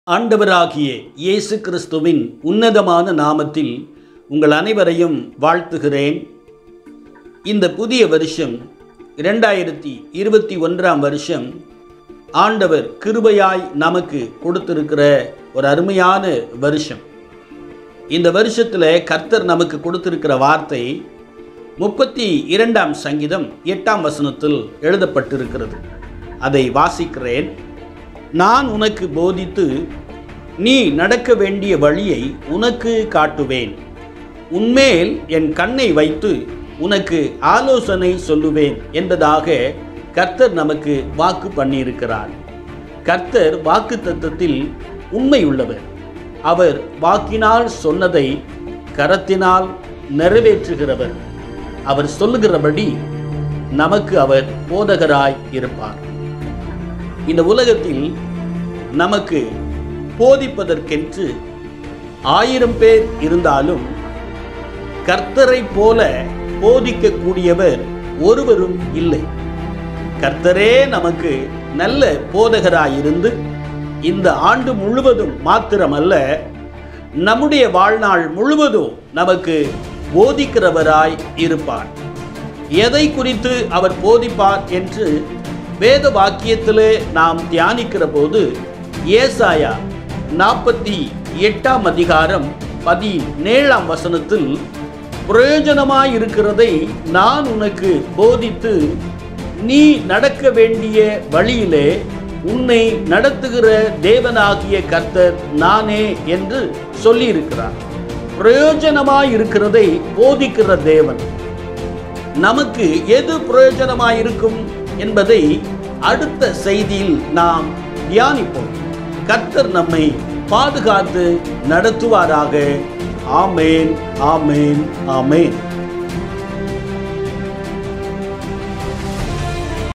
ஆண்டவராகிய இயேசு கிறிஸ்துவின் உன்னதமான நாமத்தில் உங்கள் அனைவரையும் வாழ்த்துகிறேன் இந்த புதிய வருஷம் இரண்டாயிரத்தி இருபத்தி ஒன்றாம் வருஷம் ஆண்டவர் கிருபையாய் நமக்கு கொடுத்திருக்கிற ஒரு அருமையான வருஷம் இந்த வருஷத்தில் கர்த்தர் நமக்கு கொடுத்திருக்கிற வார்த்தை முப்பத்தி இரண்டாம் சங்கீதம் எட்டாம் வசனத்தில் எழுதப்பட்டிருக்கிறது அதை வாசிக்கிறேன் நான் உனக்கு போதித்து நீ நடக்க வேண்டிய வழியை உனக்கு காட்டுவேன் உன்மேல் என் கண்ணை வைத்து உனக்கு ஆலோசனை சொல்லுவேன் என்பதாக கர்த்தர் நமக்கு வாக்கு பண்ணியிருக்கிறார் கர்த்தர் வாக்கு தத்தத்தில் உண்மையுள்ளவர் அவர் வாக்கினால் சொன்னதை கரத்தினால் நிறைவேற்றுகிறவர் அவர் சொல்லுகிறபடி நமக்கு அவர் போதகராய் இருப்பார் இந்த உலகத்தில் நமக்கு போதிப்பதற்கென்று ஆயிரம் பேர் இருந்தாலும் கர்த்தரை போல போதிக்கக்கூடியவர் ஒருவரும் இல்லை கர்த்தரே நமக்கு நல்ல போதகராயிருந்து இந்த ஆண்டு முழுவதும் மாத்திரமல்ல நம்முடைய வாழ்நாள் முழுவதும் நமக்கு போதிக்கிறவராய் இருப்பார் எதை குறித்து அவர் போதிப்பார் என்று வேத வாக்கியத்திலே நாம் தியானிக்கிற போது ஏசாயா நாற்பத்தி எட்டாம் அதிகாரம் பதினேழாம் வசனத்தில் பிரயோஜனமாயிருக்கிறதை நான் உனக்கு போதித்து நீ நடக்க வேண்டிய வழியிலே உன்னை நடத்துகிற தேவனாகிய கர்த்தர் நானே என்று சொல்லியிருக்கிறார் பிரயோஜனமாயிருக்கிறதை போதிக்கிற தேவன் நமக்கு எது பிரயோஜனமாயிருக்கும் என்பதை அடுத்த செய்தியில் நாம் தியானிப்போம் கர்த்தர் நம்மை பாதுகாத்து நடத்துவாராக ஆமேன் ஆமேன் ஆமேன்